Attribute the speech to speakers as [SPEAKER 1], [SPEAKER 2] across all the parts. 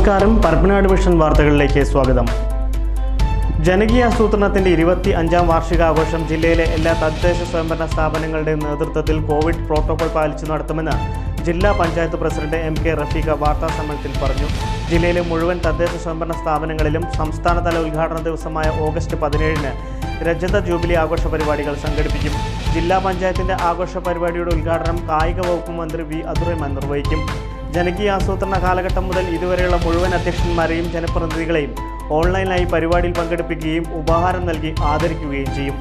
[SPEAKER 1] നമസ്കാരം പരപ്പനാട് വിഷൻ വാർത്തകളിലേക്ക് സ്വാഗതം ജനകീയാസൂത്രണത്തിന്റെ ഇരുപത്തി അഞ്ചാം വാർഷികാഘോഷം ജില്ലയിലെ എല്ലാ തദ്ദേശ സ്വയംഭരണ സ്ഥാപനങ്ങളുടെയും നേതൃത്വത്തിൽ കോവിഡ് പ്രോട്ടോകോൾ പാലിച്ചു നടത്തുമെന്ന് ജില്ലാ panchayat president M K Rafeeqa വാർത്താ സമ്മേളനത്തിൽ പറഞ്ഞു ജില്ലയിലെ മുഴുവൻ തദ്ദേശ സ്വയംഭരണ സ്ഥാപനങ്ങളിലും സംസ്ഥാനതല ഉദ്ഘാടന ദിവസമായ ഓഗസ്റ്റ് പതിനേഴിന് രജത ജൂബിലി ആഘോഷ പരിപാടികൾ സംഘടിപ്പിക്കും ജില്ലാ പഞ്ചായത്തിന്റെ ആഘോഷ പരിപാടിയുടെ ഉദ്ഘാടനം കായിക വകുപ്പ് മന്ത്രി വി അതുറഹ്മാൻ നിർവഹിക്കും ജനകീയ ആസൂത്രണ കാലഘട്ടം മുതൽ ഇതുവരെയുള്ള മുഴുവൻ അധ്യക്ഷന്മാരെയും ജനപ്രതിനിധികളെയും ഓൺലൈനായി പരിപാടിയിൽ പങ്കെടുപ്പിക്കുകയും ഉപഹാരം നൽകി ആദരിക്കുകയും ചെയ്യും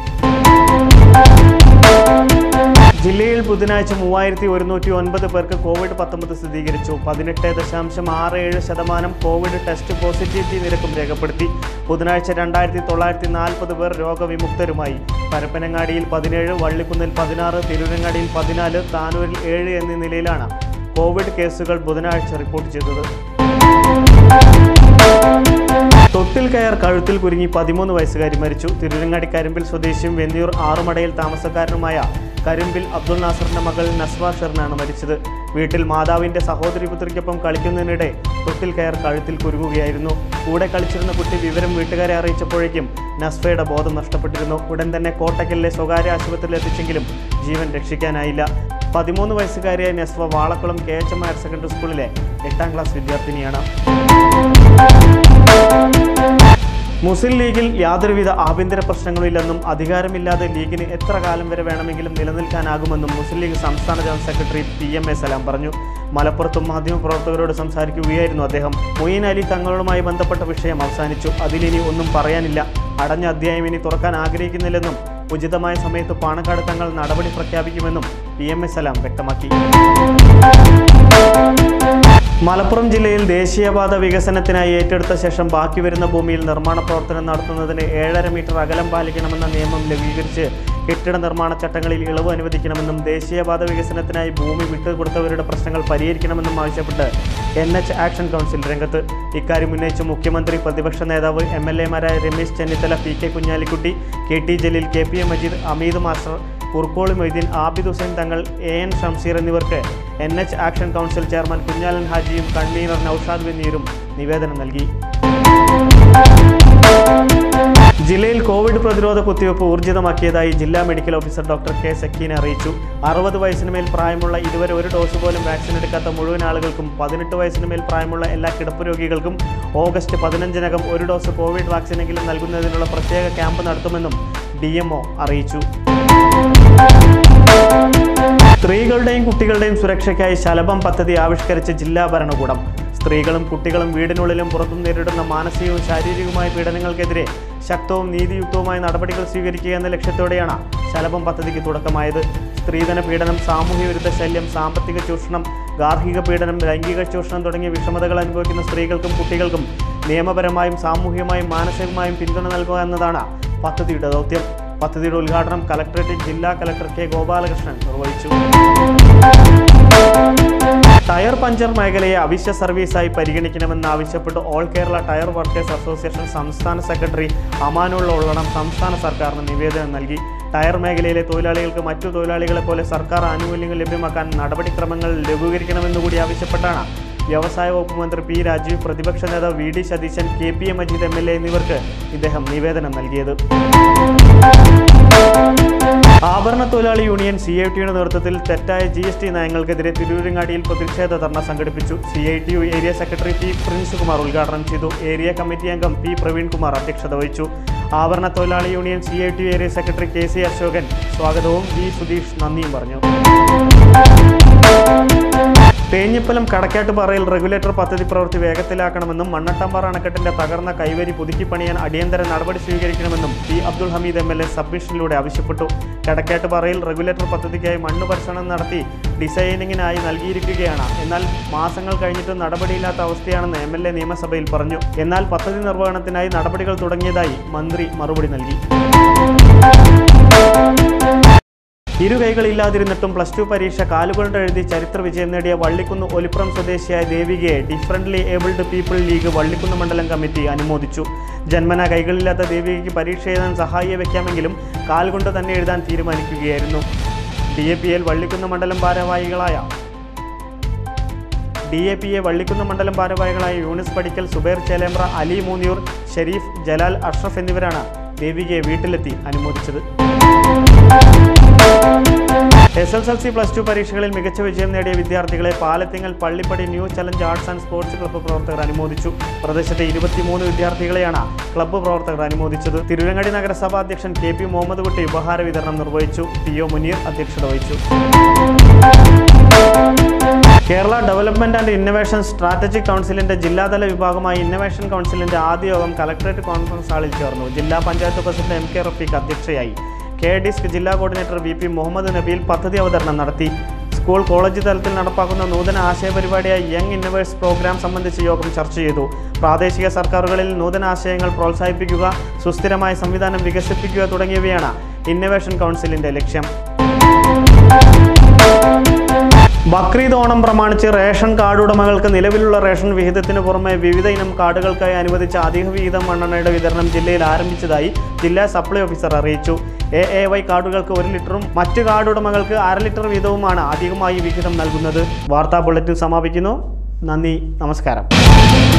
[SPEAKER 1] ജില്ലയിൽ ബുധനാഴ്ച മൂവായിരത്തി ഒരുന്നൂറ്റി ഒൻപത് പേർക്ക് കോവിഡ് പത്തൊമ്പത് സ്ഥിരീകരിച്ചു പതിനെട്ട് ദശാംശം ആറ് ഏഴ് ശതമാനം കോവിഡ് ടെസ്റ്റ് പോസിറ്റിവിറ്റി നിരക്കും രേഖപ്പെടുത്തി ബുധനാഴ്ച രണ്ടായിരത്തി തൊള്ളായിരത്തി നാൽപ്പത് പേർ രോഗവിമുക്തരുമായി പരപ്പനങ്ങാടിയിൽ പതിനേഴ് വള്ളിക്കുന്നിൽ പതിനാറ് തിരൂരങ്ങാടിയിൽ പതിനാല് താനൂരിൽ ഏഴ് എന്നീ നിലയിലാണ് കോവിഡ് കേസുകൾ ബുധനാഴ്ച റിപ്പോർട്ട് ചെയ്തത് തൊട്ടിൽ കയർ കഴുത്തിൽ കുരുങ്ങി പതിമൂന്ന് വയസ്സുകാരി മരിച്ചു തിരുരങ്ങാടി കരിമ്പിൽ സ്വദേശിയും വെന്നിയൂർ ആറുമടയിൽ താമസക്കാരനുമായ കരിമ്പിൽ അബ്ദുൾ നാസറിന്റെ മകൾ നസ്വ ഷെറിനാണ് മരിച്ചത് വീട്ടിൽ മാതാവിന്റെ സഹോദരി പുത്രിക്കൊപ്പം കളിക്കുന്നതിനിടെ തൊട്ടിൽ കയർ കഴുത്തിൽ കുരുങ്ങുകയായിരുന്നു കൂടെ കളിച്ചിരുന്ന കുട്ടി വിവരം വീട്ടുകാരെ അറിയിച്ചപ്പോഴേക്കും നസ്ഫയുടെ ബോധം നഷ്ടപ്പെട്ടിരുന്നു ഉടൻ തന്നെ കോട്ടക്കലിലെ സ്വകാര്യ ആശുപത്രിയിൽ എത്തിച്ചെങ്കിലും ജീവൻ രക്ഷിക്കാനായില്ല പതിമൂന്ന് വയസ്സുകാരിയായ Naswa Valakkulam K H M higher secondary സ്കൂളിലെ എട്ടാം ക്ലാസ് വിദ്യാർത്ഥിനിയാണ് മുസ്ലിം ലീഗിൽ യാതൊരുവിധ ആഭ്യന്തര പ്രശ്നങ്ങളുമില്ലെന്നും അധികാരമില്ലാതെ ലീഗിന് എത്ര കാലം വരെ വേണമെങ്കിലും നിലനിൽക്കാനാകുമെന്നും മുസ്ലിം ലീഗ് സംസ്ഥാന general secretary P M A Salam പറഞ്ഞു മലപ്പുറത്തും മാധ്യമപ്രവർത്തകരോട് സംസാരിക്കുകയായിരുന്നു അദ്ദേഹം മൊയ്ൻ അലി തങ്ങളുമായി ബന്ധപ്പെട്ട വിഷയം അവസാനിച്ചു അതിലിനി ഒന്നും പറയാനില്ല അടഞ്ഞ അധ്യായം ഇനി തുറക്കാൻ ആഗ്രഹിക്കുന്നില്ലെന്നും ഉചിതമായ സമയത്ത് പാണക്കാട് തങ്ങൾ നടപടി പ്രഖ്യാപിക്കുമെന്നും പി എം എ സലാം വ്യക്തമാക്കി മലപ്പുറം ജില്ലയിൽ ദേശീയപാത വികസനത്തിനായി ഏറ്റെടുത്ത ശേഷം ബാക്കി വരുന്ന ഭൂമിയിൽ നിർമ്മാണ പ്രവർത്തനം നടത്തുന്നതിന് ഏഴര മീറ്റർ അകലം പാലിക്കണമെന്ന നിയമം ലഘൂകരിച്ച് കെട്ടിട നിർമ്മാണ ചട്ടങ്ങളിൽ ഇളവ് അനുവദിക്കണമെന്നും ദേശീയപാത വികസനത്തിനായി ഭൂമി വിട്ടുകൊടുത്തവരുടെ പ്രശ്നങ്ങൾ പരിഹരിക്കണമെന്നും ആവശ്യപ്പെട്ട് എൻ എച്ച് ആക്ഷൻ കൗൺസിൽ രംഗത്ത് ഇക്കാര്യം ഉന്നയിച്ച് മുഖ്യമന്ത്രി പ്രതിപക്ഷ നേതാവ് എം എൽ എമാരായ Ramesh Chennithala P K Kunhalikutty K T Jaleel K P A Majeed Hameed master Kurkkoli Moideen Abid Hussain Thangal A N Shamseer എന്നിവർക്ക് N H action council chairman Kunhalan ഹാജിയും കൺവീനർ നൌഷാദ് ബന്നീരും നിവേദനം നൽകി ജില്ലയിൽ കോവിഡ് പ്രതിരോധ കുത്തിവയ്പ് ഊർജിതമാക്കിയതായി ജില്ലാ മെഡിക്കൽ ഓഫീസർ ഡോക്ടർ കെ സക്കീനെ അറിയിച്ചു അറുപത് വയസ്സിന് മേൽ പ്രായമുള്ള ഇതുവരെ ഒരു ഡോസ് പോലും വാക്സിൻ എടുക്കാത്ത മുഴുവൻ ആളുകൾക്കും പതിനെട്ട് വയസ്സിന് മേൽ പ്രായമുള്ള എല്ലാ കിടപ്പ് രോഗികൾക്കും ഓഗസ്റ്റ് പതിനഞ്ചിനകം ഒരു ഡോസ് കോവിഡ് വാക്സിനെങ്കിലും നൽകുന്നതിനുള്ള പ്രത്യേക ക്യാമ്പ് നടത്തുമെന്നും ഡി അറിയിച്ചു സ്ത്രീകളുടെയും കുട്ടികളുടെയും സുരക്ഷയ്ക്കായി ശലഭം പദ്ധതി ആവിഷ്കരിച്ച ജില്ലാ ഭരണകൂടം സ്ത്രീകളും കുട്ടികളും വീടിനുള്ളിലും പുറത്തും നേരിടുന്ന മാനസികവും ശാരീരികവുമായ പീഡനങ്ങൾക്കെതിരെ ശക്തവും നീതിയുക്തവുമായ നടപടികൾ സ്വീകരിക്കുക എന്ന ലക്ഷ്യത്തോടെയാണ് ശലഭം പദ്ധതിക്ക് തുടക്കമായത് സ്ത്രീധന പീഡനം സാമൂഹ്യ വിരുദ്ധ ശല്യം സാമ്പത്തിക ചൂഷണം ഗാർഹിക പീഡനം ലൈംഗിക ചൂഷണം തുടങ്ങിയ വിഷമതകൾ അനുഭവിക്കുന്ന സ്ത്രീകൾക്കും കുട്ടികൾക്കും നിയമപരമായും സാമൂഹികമായും മാനസികമായും പിന്തുണ നൽകുക എന്നതാണ് പദ്ധതിയുടെ ദൗത്യം പദ്ധതിയുടെ ഉദ്ഘാടനം കലക്ടറേറ്റ് ജില്ലാ കലക്ടർ കെ ഗോപാലകൃഷ്ണൻ നിർവഹിച്ചു ടയർ പഞ്ചർ മേഖലയെ അവശ്യ സർവീസായി പരിഗണിക്കണമെന്ന് ആവശ്യപ്പെട്ട് all Kerala tyre workers association സംസ്ഥാന സെക്രട്ടറി അമാനുള്ള ഉള്ളണം സംസ്ഥാന സർക്കാരിന് നിവേദനം നൽകി ടയർ മേഖലയിലെ തൊഴിലാളികൾക്ക് മറ്റു തൊഴിലാളികളെ പോലെ സർക്കാർ ആനുകൂല്യങ്ങൾ ലഭ്യമാക്കാൻ നടപടിക്രമങ്ങൾ ലഘൂകരിക്കണമെന്നുകൂടി ആവശ്യപ്പെട്ടാണ് വ്യവസായ വകുപ്പ് മന്ത്രി പി രാജീവ് പ്രതിപക്ഷ നേതാവ് V D Satheesan K P A Majeed M L A എന്നിവർക്ക് ഇദ്ദേഹം നിവേദനം നൽകിയത് ആഭരണ തൊഴിലാളി യൂണിയൻ സി ഐ ടിയുടെ നേതൃത്വത്തിൽ തെറ്റായ ജി എസ് ടി നയങ്ങൾക്കെതിരെ തിരൂരങ്ങാടിയിൽ പ്രതിഷേധ ധർണ സംഘടിപ്പിച്ചു C I T U area secretary P Prince Kumar ഉദ്ഘാടനം ചെയ്തു ഏരിയ കമ്മിറ്റി അംഗം പി പ്രവീൺ കുമാർ അധ്യക്ഷത വഹിച്ചു ആഭരണ തൊഴിലാളി union C I T U area secretary K C Ashokan സ്വാഗതവും വി സുധീഷ് നന്ദിയും പറഞ്ഞു തേഞ്ഞിപ്പലം കടക്കാട്ടുപാറയിൽ റെഗുലേറ്റർ പദ്ധതി പ്രവൃത്തി വേഗത്തിലാക്കണമെന്നും മണ്ണട്ടമ്പാറ അണക്കെട്ടിന്റെ തകർന്ന കൈവരി പുതുക്കിപ്പണിയാൻ അടിയന്തര നടപടി സ്വീകരിക്കണമെന്നും P Abdul Hameed M L A സബ്മിഷനിലൂടെ ആവശ്യപ്പെട്ടു കടക്കാട്ടുപാറയിൽ റെഗുലേറ്റർ പദ്ധതിക്കായി മണ്ണ് പരിശോധന നടത്തി ഡിസൈനിങ്ങിനായി നൽകിയിരിക്കുകയാണ് എന്നാൽ മാസങ്ങൾ കഴിഞ്ഞിട്ടും നടപടിയില്ലാത്ത അവസ്ഥയാണെന്ന് എം എൽ എ നിയമസഭയിൽ പറഞ്ഞു എന്നാൽ പദ്ധതി നിർവഹണത്തിനായി നടപടികൾ തുടങ്ങിയതായി മന്ത്രി മറുപടി നൽകി ഇരു കൈകളില്ലാതിരുന്നിട്ടും പ്ലസ് ടു പരീക്ഷ കാലുകൊണ്ട് എഴുതി ചരിത്ര വിജയം നേടിയ വള്ളിക്കുന്ന് ഒലിപ്പുറം സ്വദേശിയായ ദേവികയെ differently abled people league Vallikkunnu മണ്ഡലം കമ്മിറ്റി അനുമോദിച്ചു ജന്മന കൈകളില്ലാത്ത ദേവികയ്ക്ക് പരീക്ഷ എഴുതാൻ സഹായിയെ വെക്കാമെങ്കിലും കാലുകൊണ്ട് തന്നെ എഴുതാൻ തീരുമാനിക്കുകയായിരുന്നു D A P L Vallikkunnu മണ്ഡലം ഭാരവാഹികളായ D A P A Vallikkunnu മണ്ഡലം ഭാരവാഹികളായ യൂണിസ് പടിക്കൽ സുബൈർ ചേലേമ്പ്ര അലി മൂന്നിയൂർ ഷെരീഫ് ജലാൽ അഷ്റഫ് എന്നിവരാണ് ദേവികയെ വീട്ടിലെത്തി അനുമോദിച്ചത് S S L C plus two പരീക്ഷകളിൽ മികച്ച വിജയം നേടിയ വിദ്യാർത്ഥികളെ Palathingal Pallippadi new challenge arts and sports club പ്രവർത്തകർ അനുമോദിച്ചു പ്രദേശത്തെ ഇരുപത്തിമൂന്ന് വിദ്യാർത്ഥികളെയാണ് ക്ലബ്ബ് പ്രവർത്തകർ അനുമോദിച്ചത് തിരുവങ്ങാടി നഗരസഭാ അധ്യക്ഷൻ കെ പി മുഹമ്മദ് കുട്ടി ഉപഹാര വിതരണം നിർവഹിച്ചു പി ഒ മുനീർ അധ്യക്ഷത വഹിച്ചു Kerala development and innovation strategic കൗൺസിലിന്റെ ജില്ലാതല വിഭാഗമായ ഇന്നൊവേഷൻ കൗൺസിലിന്റെ ആദ്യ യോഗം കലക്ടറേറ്റ് കോൺഫറൻസ് ഹാളിൽ ചേർന്നു ജില്ലാ panchayat president M K Rafeeq അധ്യക്ഷയായി കെ ഡിസ്ക് ജില്ലാ coordinator V P Muhammad Nabeel പദ്ധതി അവതരണം നടത്തി സ്കൂൾ കോളേജ് തലത്തിൽ നടപ്പാക്കുന്ന നൂതന ആശയപരിപാടിയായ യങ് ഇന്നവേഴ്സ് പ്രോഗ്രാം സംബന്ധിച്ച് യോഗം ചർച്ച ചെയ്തു പ്രാദേശിക സർക്കാരുകളിൽ നൂതന ആശയങ്ങൾ പ്രോത്സാഹിപ്പിക്കുക സുസ്ഥിരമായ സംവിധാനം വികസിപ്പിക്കുക തുടങ്ങിയവയാണ് ഇന്നൊവേഷൻ കൗൺസിലിന്റെ ലക്ഷ്യം ബക്രീദ് ഓണം പ്രമാണിച്ച് റേഷൻ കാർഡ് ഉടമകൾക്ക് നിലവിലുള്ള റേഷൻ വിഹിതത്തിന് പുറമെ വിവിധ ഇനം കാർഡുകൾക്കായി അനുവദിച്ച അധിക വിഹിതം മണ്ണെണ്ണയുടെ വിതരണം ജില്ലയിൽ ആരംഭിച്ചതായി ജില്ലാ സപ്ലൈ ഓഫീസർ അറിയിച്ചു എ എ വൈ കാർഡുകൾക്ക് ഒരു ലിറ്ററും മറ്റ് കാർഡ് ഉടമകൾക്ക് അര ലിറ്റർ വീതവുമാണ് അധികമായി വിഹിതം നൽകുന്നത് വാർത്താ ബുള്ളറ്റിൻ സമാപിക്കുന്നു നന്ദി നമസ്കാരം